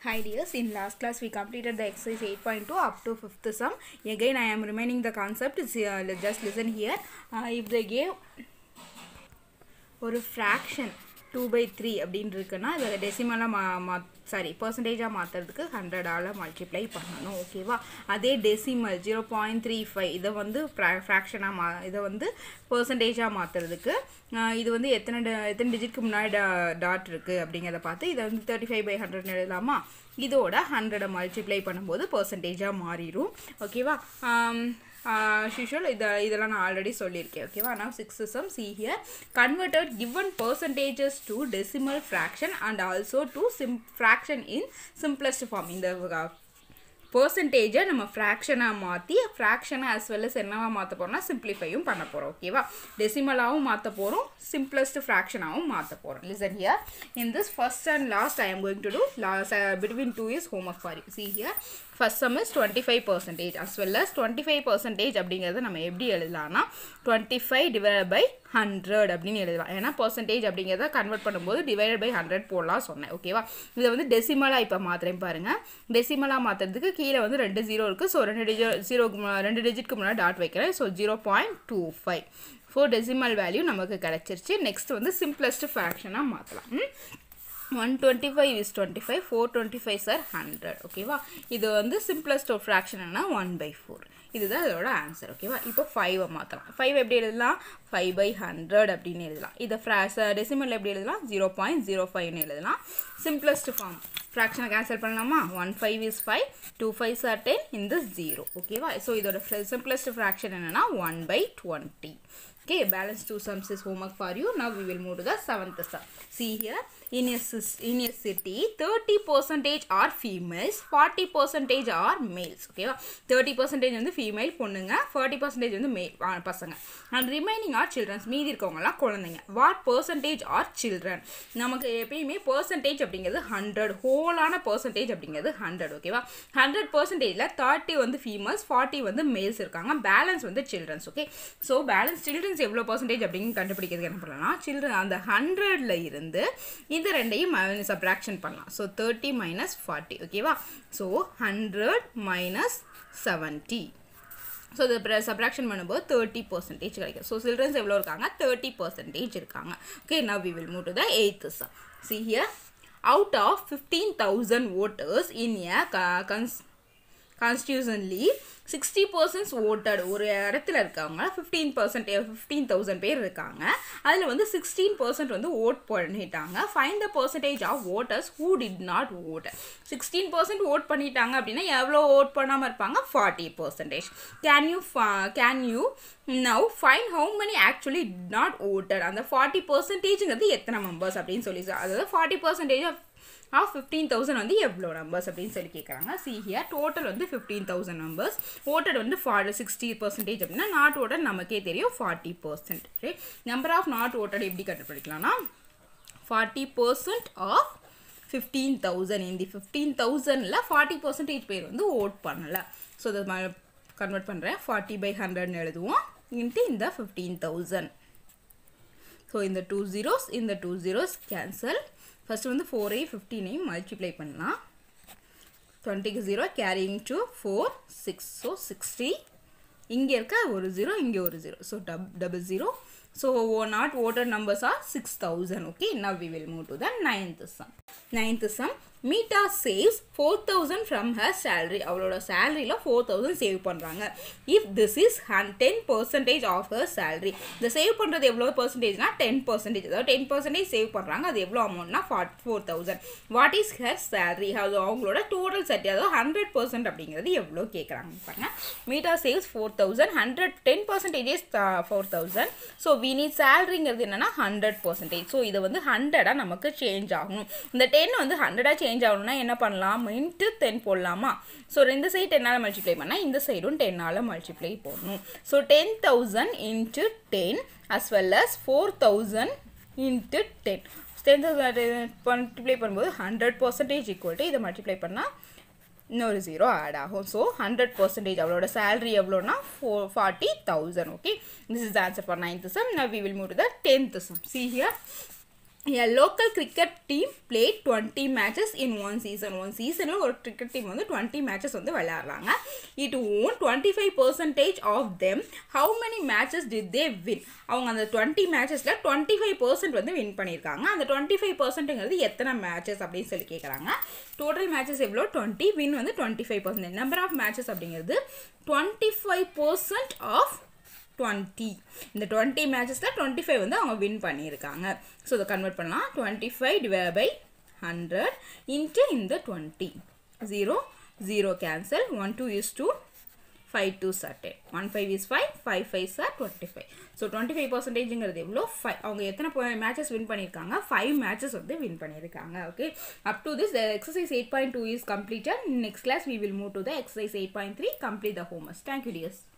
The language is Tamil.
Hi dears, in last class we completed the exercise 8.2 up to 5th sum. Again I am remaining the concept, See, uh, just listen here. Uh, if they gave ஒரு ஃப்ராக்ஷன் டூ பை த்ரீ அப்படின்னு இருக்குன்னா இதை டெசிமலாக மா மா சாரி பர்சன்டேஜாக மாற்றுறதுக்கு ஹண்ட்ரடால் மல்டிப்ளை பண்ணணும் ஓகேவா அதே decimal zero point three five இதை வந்து ஃப்ராக்ஷனாக மா இதை வந்து பர்சன்டேஜாக மாற்றுறதுக்கு இது வந்து எத்தனை ட- எத்தனை டிஜிட்க்கு முன்னாடி டா டாட் இருக்குது அப்படிங்கிறத பார்த்து இதை வந்து தேர்ட்டி ஃபைவ் பை ஹண்ட்ரட்னு எழுதலாமா இதோட ஹண்ட்ரடை மல்டிப்ளை பண்ணும்போது பர்சன்டேஜாக மாறிடும் ஓகேவா ஷிஷுவல் இதை இதெல்லாம் நான் ஆல்ரெடி சொல்லியிருக்கேன் ஓகேவா நான் six sum see here converted given percentages to decimal fraction and also to sim fraction in simplest form இந்த பர்சன்டேஜை நம்ம ஃப்ராக்ஷனாக மாற்றி ஃப்ராக்ஷனை ஆஸ் வெல் as என்னவா மாற்ற போகிறோம்னா சிம்பிளிஃபையும் பண்ண போகிறோம் ஓகேவா டெசிமலாகவும் மாற்ற போகிறோம் சிம்பிளஸ்ட் ஃப்ராக்ஷனாகவும் மாற்ற போகிறோம் listen here in this first and last I am going to do last uh, between two is homework for you see here first sum is twenty five percentage as well as twenty five percentage அப்படிங்கிறத நம்ம எப்படி எழுதலாம்னா twenty five divide by hundred அப்படின்னு எழுதலாம் ஏன்னா பர்சன்டேஜ் அப்படிங்கிறத கன்வெர்ட் பண்ணும்போது டிவைட் பை ஹண்ட்ரட் போடலாம் சொன்னேன் ஓகேவா இதை வந்து டெசிமலாக இப்போ மாத்திரேன் பாருங்கள் டெசிமலாக மாற்றுறதுக்கு கீழே வந்து ரெண்டு ஜீரோ இருக்குது ஸோ ரெண்டு டிஜி ஜீரோக்கு ரெண்டு டிஜிட்க்கு முன்னாடி டாட் வைக்கிறேன் so zero point two five four decimal value நமக்கு கிடச்சிருச்சு நெக்ஸ்ட் வந்து சிம்பிளஸ்ட் ஃப்ராக்ஷனாக மாற்றலாம் one twenty five is twenty five four twenty five sir hundred ஓகேவா இது வந்து சிம்பிளஸ்ட் ஆஃப் ஃப்ராக்ஷன்னா ஒன் பை ஃபோர் இதுதான் இதோட ஆன்சர் ஓகேவா இப்போ ஃபைவை மாற்றலாம் ஃபைவ் எப்படி எழுதலாம் ஃபைவ் பை ஹண்ட்ரட் அப்படின்னு எழுதலாம் இதை ஃப்ராக்ஸ் டெசிமல் எப்படி எழுதலாம் ஜீரோ பாயிண்ட் ஜீரோ ஃபைவ்னு எழுதலாம் சிம்பிளஸ்ட் ஃபார்ம் ஃப்ராக்ஷனை கேன்சல் பண்ணலாமா one five is five two five sir ten இந்த ஜீரோ ஓகேவா ஸோ இதோட சிம்பிளஸ்ட் ஃப்ராக்ஷன் என்னன்னா one by twenty Okay, balance two sums is homework for you. Now we will move to the seventh sum. See here, in a, cis- in a city, 30 percentage are females, 40 percentage are males. Okay, 30 percentage வந்து female பொண்ணுங்க 40 percentage வந்து male ஆ, பசங்க and remaining are children மீதி இருக்கவங்கலாம் குழந்தைங்க what percentage are children நமக்கு எப்பயுமே percentage அப்படிங்கிறது ஹண்ட்ரட் ஹோலான percentage அப்படிங்கிறது ஹண்ட்ரட் ஓகேவா ஹண்ட்ரட் பர்சன்டேஜில் தேர்ட்டி வந்து ஃபீமேல்ஸ் ஃபார்ட்டி வந்து மேல்ஸ் இருக்காங்க பேலன்ஸ் வந்து childrens okay so balance childrens எவ்வளோ பர்சன்டேஜ் அப்படின்னு கண்டுபிடிக்கிறதுக்கு என்ன பண்ணலாம் சில்ட்ரன் அந்த ஹண்ட்ரட்ல இருந்து இந்த ரெண்டையும் சப்ராக்ஷன் பண்ணலாம் ஸோ தேர்ட்டி மைனஸ் ஃபார்ட்டி ஓகேவா so hundred minus seventy so இது சப்ராக்ஷன் பண்ணும்போது தேர்ட்டி பர்சன்டேஜ் கிடைக்கும் ஸோ சில்ட்ரன்ஸ் எவ்வளோ இருக்காங்க தேர்ட்டி பர்சன்டேஜ் இருக்காங்க okay now we will move to the eighth sum see here out of 15000 voters in a co- cons- constitutionally sixty percent voted ஒரு இடத்துல இருக்காங்க ஃபிஃப்டீன் பர்சன்ட் ஃபிஃப்டீன் தௌசண்ட் பேர் இருக்காங்க அதில் வந்து சிக்ஸ்டீன் பர்சன்ட் வந்து ஓட் பண்ணிட்டாங்க find the percentage of voters who did not vote sixteen percent vote பண்ணிட்டாங்க அப்படின்னா எவ்வளோ ஓட் பண்ணாமல் இருப்பாங்க forty percentage can you can you now find how many actually not voted அந்த ஃபார்ட்டி பர்சன்டேஜுங்கிறது எத்தனை மெம்பர்ஸ் அப்படின்னு சொல்லி அதாவது forty percentage of of fifteen thousand வந்து எவ்வளோ நம்பர்ஸ் அப்படின்னு சொல்லி கேட்குறாங்க சி ஹியர் டோட்டல் வந்து ஃபிஃப்டீன் தௌசண்ட் நம்பர்ஸ் ஓட்டட் வந்து ஃபார்ட்டி சிக்ஸ்டி பர்சன்டேஜ் அப்படின்னா நாட் ஓட்டட் நமக்கே தெரியும் forty percent number of not voted எப்படி கண்டுபிடிக்கலாம்னா forty percent of fifteen thousand இந்த ஃபிஃப்டீன் தௌசண்டில் ஃபார்ட்டி பர்சன்டேஜ் பேர் வந்து ஓட் பண்ணலை ஸோ இதை கன்வெர்ட் பண்ணுறேன் ஃபார்ட்டி பை ஹண்ட்ரட்னு எழுதுவோம் இன்ட்டு இந்த ஃபிஃப்டீன் தௌசண்ட் ஸோ இந்த டூ ஜீரோஸ் இந்த டூ ஜீரோஸ் கேன்சல் ஃபஸ்ட்டு வந்து ஃபோரையும் ஃபிஃப்டீனையும் மல்டிப்ளை பண்ணலாம் டுவெண்ட்டிக்கு zero carrying to four six so sixty இங்கே இருக்க ஒரு ஜீரோ இங்கே ஒரு zero so dub double zero so not other numbers are six thousand okay now we will move to the ninth sum ninth sum Meeta saves four thousand from her salary அவளோட சேலரியில் ஃபோர் தௌசண்ட் சேவ் பண்ணுறாங்க if this is hun ten percentage of her salary இந்த சேவ் பண்ணுறது எவ்வளோ பர்சன்டேஜ்னா டென் பர்சன்டேஜ் அதாவது டென் பர்சன்டேஜ் சேவ் பண்ணுறாங்க அது எவ்வளோ அமௌண்ட்னா fort four thousand what is her salary அது அவங்களோட டோட்டல் செட் அதாவது ஹண்ட்ரட் பர்சன்ட் அப்படிங்கிறது எவ்வளோ கேட்குறாங்க பாருங்க Meeta saves four thousand hundred ten percentage four thousand so we need சேலரிங்கிறது என்னன்னா ஹண்ட்ரட் பர்சன்டேஜ் ஸோ இது வந்து ஹண்ட்ரடாக நமக்கு சேஞ்ச் ஆகணும் இந்த டென் வந்து ஹண்ட்ரடாக சேஞ்ச் ஆகணும்னா என்ன பண்ணலாம் இன்ட்டு டென் போடலாமா ஸோ இந்த சைடு டென்னால் மல்டிப்ளை பண்ணால் இந்த சைடும் டென்னால் மல்டிப்ளை போடணும் so ten thousand into ten as well as four thousand into ten ten thousand multiply பண்ணும்போது ஹண்ட்ரட் பர்சன்டேஜ் ஈக்குவல் டு இதை மல்டிப்ளை பண்ணால் இன்னொரு ஜீரோ ஆட் ஆகும் ஸோ ஹண்ட்ரட் பர்சன்டேஜ் அவளோட சேலரி எவ்வளோனா four forty thousand okay this is answer for ninth sum now we will move to the tenth sum see here a local cricket team played 20 matches in one season one சீசனில் ஒரு cricket team வந்து 20 matches வந்து விளையாடுறாங்க it won 25 percentage of them how many matches did they win அவங்க அந்த 20 matchesல 25 percent வந்து வின் பண்ணியிருக்காங்க அந்த 25 பர்சன்ட்டுங்கிறது எத்தனை மேட்சஸ் அப்படின்னு சொல்லி கேட்குறாங்க டோட்டல் மேட்சஸ் எவ்வளோ 20 வின் வந்து 25 பர்சன்ட் நம்பர் ஆஃப் மேட்சஸ் அப்படிங்கிறது 25 பர்சன்ட் ஆஃப் டுவெண்ட்டி இந்த டுவெண்ட்டி மேட்சஸில் டுவெண்ட்டி ஃபைவ் வந்து அவங்க வின் பண்ணியிருக்காங்க ஸோ இதை கன்வெர்ட் பண்ணலாம் twenty five divide by hundred into இந்த twenty zero zero cancel one two is two five two sir ten one five is five five five sir twenty five so twenty five பர்சன்டேஜுங்கிறது எவ்வளோ ஃபைவ் அவங்க எத்தனை மேட்சஸ் வின் பண்ணியிருக்காங்க ஃபைவ் மேட்சஸ் வந்து வின் பண்ணியிருக்காங்க okay up to this exercise eight point two is completed next class we will move to the exercise eight point three complete the homes thank you tears